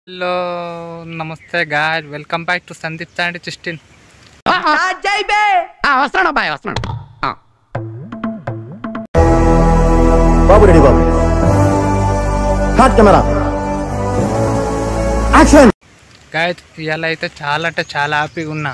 Hello నమస్తే guys welcome back to Sandeep Chandi చిస్టిన్ ఆ, వస్తున్నాడు అబ్బాయి వస్తున్నాడు ఆ. బాబు రెడీ బాబు హాట్ కెమెరా యాక్షన్ గాయ్ ఇవాళ అయితే చాలా అంటే చాలా హ్యాపీగా ఉన్నా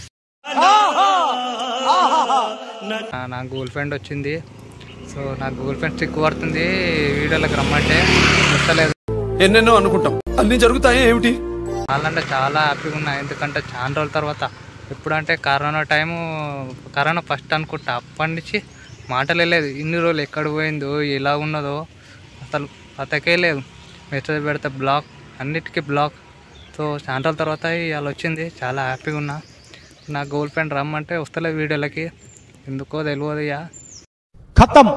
ఆ, నా గర్ల్ ఫ్రెండ్ వచ్చింది సో నా గర్ల్ ఫ్రెండ్ సిక్కు పడుతుంది వీడియోలోకి రమ్మంటే వస్తలేదు ఎన్నెన్నో అనుకుంటాం అన్ని జరుగుతాయి ఏమిటి చాలా అంటే చాలా హ్యాపీగా ఉన్నా ఎందుకంటే చాలా రోజుల తర్వాత ఎప్పుడంటే కరోనా టైము కరోనా ఫస్ట్ అనుకుంటా అప్పటి నుంచి మాటలే లేదు ఇన్ని రోజులు ఎక్కడ పోయిందో ఎలా ఉన్నదో అసలు పతకే లేదు మెసేజ్ పెడితే బ్లాక్ అన్నిటికీ బ్లాక్ సో చాలా రోజుల తర్వాత ఇవాళ వచ్చింది చాలా హ్యాపీగా ఉన్నా నా గర్ల్ ఫ్రెండ్ రమ్మంటే వస్తలేదు వీడియోలకి ఎందుకో తెలియదు ఇక ఖతం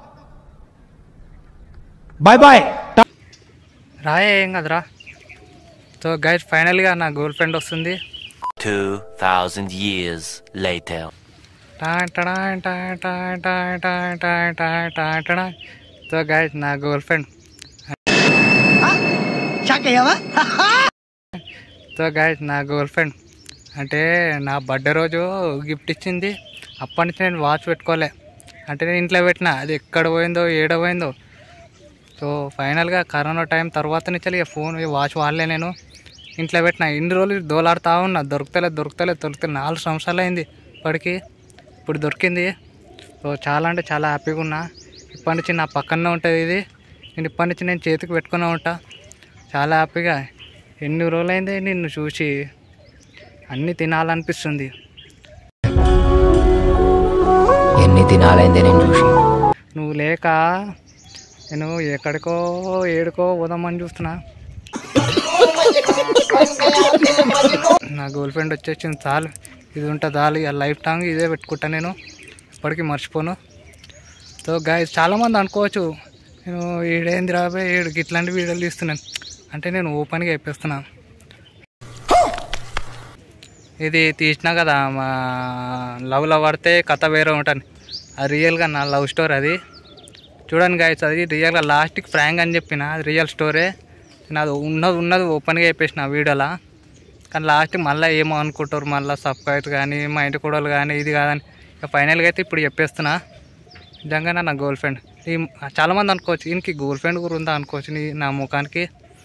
బాయ్ బాయ్ రాయే ఏం కదరా సో గైడ్ ఫైనల్గా నా గర్ల్ ఫ్రెండ్ వస్తుంది 2,000 years later. సో గైడ్ నా గర్ల్ ఫ్రెండ్ సో గైడ్ నా గర్ల్ ఫ్రెండ్ అంటే నా బర్త్డే రోజు గిఫ్ట్ ఇచ్చింది అప్పటి నుంచి నేను వాచ్ పెట్టుకోలే అంటే నేను ఇంట్లో పెట్టిన అది ఎక్కడ పోయిందో ఏడ పోయిందో సో ఫైనల్గా కరోనా టైం తర్వాత నుంచి ఇక ఫోన్ ఈ వాచ్ వాడలే నేను ఇంట్లో పెట్టిన ఇన్ని రోజులు దోలాడుతూ ఉన్నా దొరుకుతలే దొరుకుతలే దొరుకుతలే నాలుగు సంవత్సరాలు అయింది ఇప్పటికి ఇప్పుడు దొరికింది సో చాలా అంటే చాలా హ్యాపీగా ఉన్నా ఇప్పటి నుంచి నా పక్కనే ఉంటుంది ఇది నేను ఇప్పటి నుంచి నేను చేతికి పెట్టుకునే ఉంటా చాలా హ్యాపీగా ఎన్ని రోజులైంది నిన్ను చూసి అన్నీ తినాలనిపిస్తుంది ఎన్ని దినాలైందే నేను చూసి నువ్వు లేక నేను ఎక్కడికో ఏడుకో పోదామని చూస్తున్నా నా గర్ల్ ఫ్రెండ్ వచ్చేసింది చాలు ఇది ఉంటుంది చాలు ఇక లైఫ్ టైం ఇదే పెట్టుకుంటా నేను ఇప్పటికీ మర్చిపోను సో గాయస్ చాలామంది అనుకోవచ్చు నేను ఈడేంది రాబోయే ఈడు ఇట్లాంటి వీడియోలు తీస్తున్నాను అంటే నేను ఓపెన్గా చెప్పేస్తున్నా ఇది తీసినా కదా మా లవ్లో పడితే కథ వేరే ఉంటుంది అది రియల్గా నా లవ్ స్టోరీ అది చూడండి గాయస్ అది రియల్గా లాస్ట్కి ఫ్రాంక్ అని చెప్పిన అది రియల్ స్టోరీ నేను అది ఉన్నది ఉన్నది ఓపెన్గా చెప్పేసిన వీడియోలో కానీ లాస్ట్కి మళ్ళీ ఏమో అనుకుంటారు మళ్ళీ సబ్స్క్రైబ్ కానీ మా ఇంటి కూడలు కానీ ఇది కాదని ఇక ఫైనల్గా అయితే ఇప్పుడు చెప్పేస్తున్నా నిజంగా నా గర్ల్ ఫ్రెండ్ ఈ చాలామంది అనుకోవచ్చు ఈయనకి గర్ల్ ఫ్రెండ్ కూడా ఉందా అనుకోవచ్చు నీ నా ముఖానికి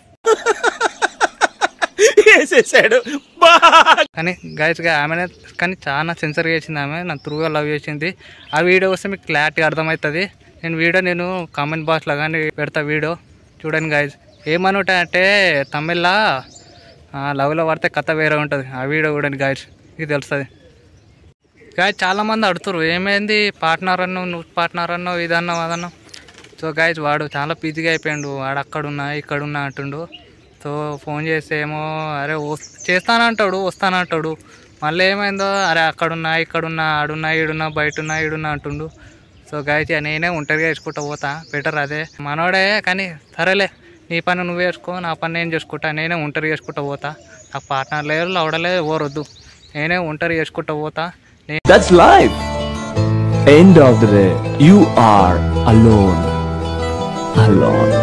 వేసేసాడు కానీ గైస్గా ఆమెనే కానీ చాలా సెన్సర్ చేసింది ఆమె నా త్రూగా లవ్ చేసింది ఆ వీడియో వస్తే మీకు క్లారిటీ అర్థమవుతుంది నేను వీడియో నేను కామెంట్ బాక్స్లో కానీ పెడతా వీడియో చూడండి గైజ్ ఏమని ఉంటాయంటే తమిళ్లో లవ్లో పడితే కథ వేరే ఉంటుంది ఆ వీడియో చూడండి గైజ్ మీకు తెలుస్తుంది గాయస్ చాలామంది అడుగుతారు ఏమైంది పార్ట్నర్ అన్నావు నువ్వు పార్ట్నర్ అన్నావు ఇదన్నావు అదన్నావు సో గాయస్ వాడు చాలా బిజీగా అయిపోయాడు వాడు అక్కడున్నా ఇక్కడున్నా అంటుండు సో ఫోన్ చేస్తే ఏమో అరే వస్ చేస్తానంటాడు వస్తానంటాడు మళ్ళీ ఏమైందో అరే అక్కడున్నా ఇక్కడున్నా ఆడున్నా ఈడున్నా బయటున్నా ఈడున్నా అంటుండు సో గాయస్ నేనే ఒంటరిగా వేసుకుంటా పోతా బెటర్ అదే మనోడే కానీ సరేలే నీ పని నువ్వు వేసుకో నా పని నేను చేసుకుంటా నేనే ఒంటరి చేసుకుంటా పోతా నాకు పార్ట్నర్ లేరు లవడలేదు ఎవరొద్దు నేనే ఒంటరి చేసుకుంటా పోతా నే- That's life. End of the day, you are alone. Alone.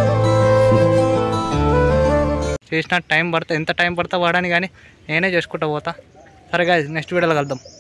చేసిన టైం పడితే ఎంత టైం పడితే వాడని కానీ నేనే చేసుకుంటా పోతా సరే గాయ నెక్స్ట్ వీడియోలో కలుద్దాం